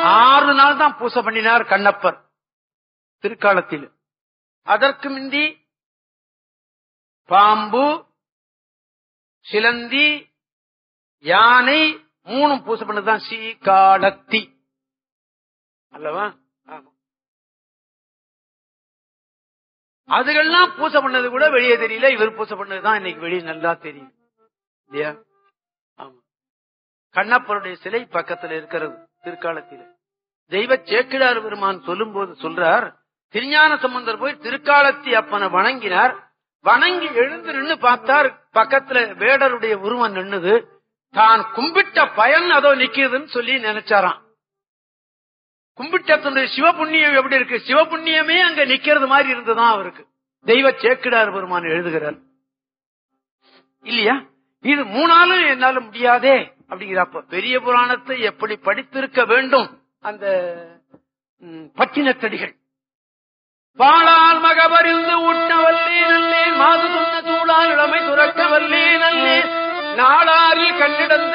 ஆறு நாள் தான் பூசை பண்ணினார் கண்ணப்பர் திருக்காலத்தில் அதற்கு முந்தி பாம்பு சிலந்தி யானை மூணும் பூசை பண்ணதுதான் சீகாலத்தி அல்லவா ஆமா. அதுகள்லாம் பூசை பண்ணது கூட வெளியே தெரியல இவர் பூசை பண்ணதுதான் இன்னைக்கு வெளியே நல்லா தெரியும் இல்லையா ஆமா கண்ணப்பருடைய சிலை பக்கத்துல இருக்கிறது திருக்காலத்தில் தெய்வ சேக்கிழார் பெருமான் சொல்லும் போது சொல்றார் திருஞான சம்பந்தர் போய் திருக்காலத்தி அப்பனை வணங்கினார் வணங்கி எழுந்து நின்னு பார்த்தார் பக்கத்துல வேடருடைய உருவம் நின்னுது தான் கும்பிட்ட பயன் அதோ நிக்கிறதுன்னு சொல்லி நினைச்சாராம் கும்பிட்டத்தினுடைய சிவபுண்ணியம் எப்படி இருக்கு சிவபுண்ணியமே அங்க நிக்கிறது மாதிரி இருந்துதான் அவருக்கு தெய்வ சேக்கிடார் பெருமான் எழுதுகிறார் இல்லையா இது மூணாலும் என்னால முடியாதே அப்படிங்கிறப்ப பெரிய புராணத்தை எப்படி படித்திருக்க வேண்டும் அந்த ம், பட்டினத்தடிகள் பாலால் மகபரிந்து ஊட்ட வல்லே நல்லேன் மாது சொன்ன சூழால் இளமை துறக்க வல்லே நல்லேன் நாளாரில் கண்ணிடந்த